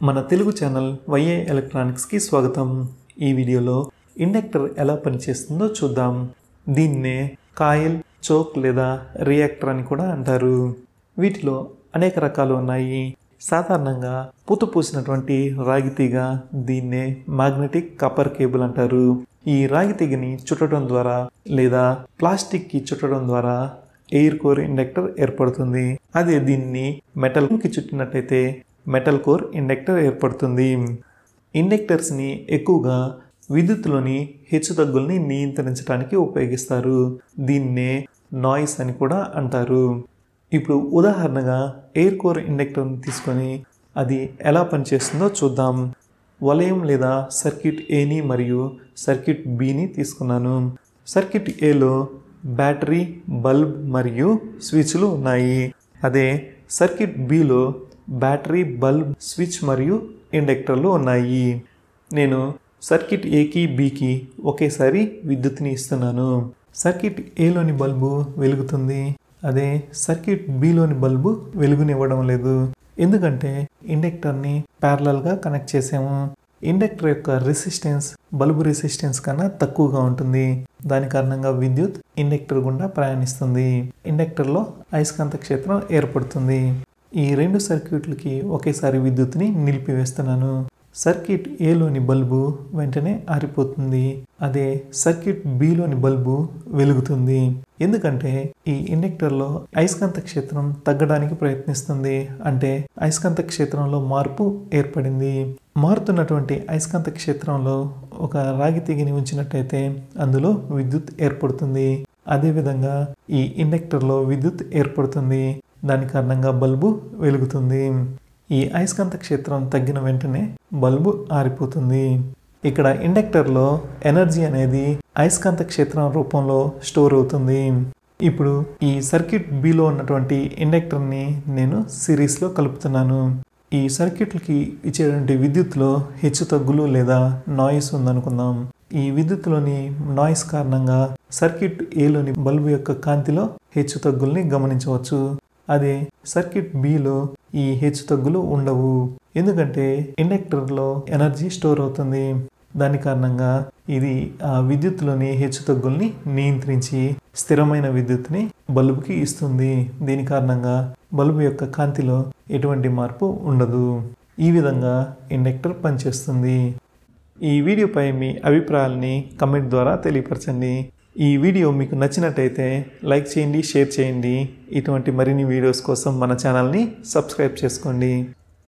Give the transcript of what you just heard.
మన తెలుగు ఛానల్ వైఏ ఎలక్ట్రానిక్స్కి స్వాగతం ఈ వీడియోలో ఇండక్టర్ ఎలా పనిచేస్తుందో చూద్దాం దీన్నే కాయిల్ చోక్ లేదా రియాక్టర్ అని కూడా అంటారు వీటిలో అనేక రకాలు ఉన్నాయి సాధారణంగా పూత పూసినటువంటి రాగి తీగ దీన్నే మ్యాగ్నెటిక్ కాపర్ కేబుల్ అంటారు ఈ రాగి తీగని చుట్టడం ద్వారా లేదా ప్లాస్టిక్కి చుట్టడం ద్వారా ఎయిర్ కోర్ ఇండక్టర్ ఏర్పడుతుంది అదే దీన్ని మెటల్కి చుట్టినట్టయితే మెటల్ కోర్ ఇండక్టర్ ఏర్పడుతుంది ఇండక్టర్స్ని ఎక్కువగా విద్యుత్తులోని హెచ్చుతగ్గుల్ని నియంత్రించడానికి ఉపయోగిస్తారు దీన్నే నాయిస్ అని కూడా అంటారు ఇప్పుడు ఉదాహరణగా ఎయిర్ కోర్ ఇండక్టర్ని తీసుకొని అది ఎలా పనిచేస్తుందో చూద్దాం వలయం లేదా సర్క్యూట్ ఏని మరియు సర్క్యూట్ బిని తీసుకున్నాను సర్క్యూట్ ఏలో బ్యాటరీ బల్బ్ మరియు స్విచ్లు ఉన్నాయి అదే circuit below battery bulb switch మరియు ఇండక్టర్లు ఉన్నాయి నేను సర్క్యూట్ ఏకి బికి ఒకేసారి విద్యుత్ని ఇస్తున్నాను సర్క్యూట్ ఏలోని బల్బు వెలుగుతుంది అదే సర్క్యూట్ బిలోని బల్బు వెలుగునివ్వడం లేదు ఎందుకంటే ఇండక్టర్ని ప్యారలల్గా కనెక్ట్ చేసాము ఇండక్టర్ యొక్క రెసిస్టెన్స్ బల్బు రెసిస్టెన్స్ కన్నా తక్కువగా ఉంటుంది దాని కారణంగా విద్యుత్ ఇండక్టర్ గుండా ప్రయాణిస్తుంది ఇండక్టర్లో అయస్కాంత క్షేత్రం ఏర్పడుతుంది ఈ రెండు సర్క్యూట్లకి ఒకేసారి విద్యుత్ని నిలిపివేస్తున్నాను సర్క్యూట్ ఏలోని బల్బు వెంటనే ఆరిపోతుంది అదే సర్క్యూట్ బిలోని బల్బు వెలుగుతుంది ఎందుకంటే ఈ ఇండక్టర్లో అయస్కాంత క్షేత్రం తగ్గడానికి ప్రయత్నిస్తుంది అంటే అయస్కాంత క్షేత్రంలో మార్పు ఏర్పడింది మారుతున్నటువంటి అయస్కాంత క్షేత్రంలో ఒక రాగి తీగని ఉంచినట్టయితే అందులో విద్యుత్ ఏర్పడుతుంది అదేవిధంగా ఈ ఇండక్టర్లో విద్యుత్ ఏర్పడుతుంది దాని కారణంగా బల్బు వెలుగుతుంది ఈ అయస్కాంత క్షేత్రం తగ్గిన వెంటనే బల్బు ఆరిపోతుంది ఇక్కడ ఇండక్టర్లో ఎనర్జీ అనేది అయస్కాంత క్షేత్రం రూపంలో స్టోర్ అవుతుంది ఇప్పుడు ఈ సర్క్యూట్ బిలో ఉన్నటువంటి ఇండక్టర్ని నేను సిరీస్లో కలుపుతున్నాను ఈ సర్క్యూట్లకి ఇచ్చేటువంటి విద్యుత్లో హెచ్చు తగ్గులు లేదా నాయిస్ ఉందనుకుందాం ఈ విద్యుత్తులోని నాయిస్ కారణంగా సర్క్యూట్ ఏలోని బల్బు యొక్క కాంతిలో హెచ్చు తగ్గుల్ని గమనించవచ్చు అదే సర్క్యూట్ బిలో ఈ హెచ్చు తగ్గులు ఉండవు ఎందుకంటే ఇండక్టర్లో ఎనర్జీ స్టోర్ అవుతుంది దాని కారణంగా ఇది ఆ విద్యుత్తులోని హెచ్చు తగ్గుల్ని నియంత్రించి స్థిరమైన విద్యుత్ని బల్బుకి ఇస్తుంది దీని కారణంగా బల్బు యొక్క కాంతిలో ఎటువంటి మార్పు ఉండదు ఈ విధంగా ఇండక్టర్ పనిచేస్తుంది ఈ వీడియోపై మీ అభిప్రాయాల్ని కమెంట్ ద్వారా తెలియపరచండి ఈ వీడియో మీకు నచ్చినట్టయితే లైక్ చేయండి షేర్ చేయండి ఇటువంటి మరిన్ని వీడియోస్ కోసం మన ఛానల్ని సబ్స్క్రైబ్ చేసుకోండి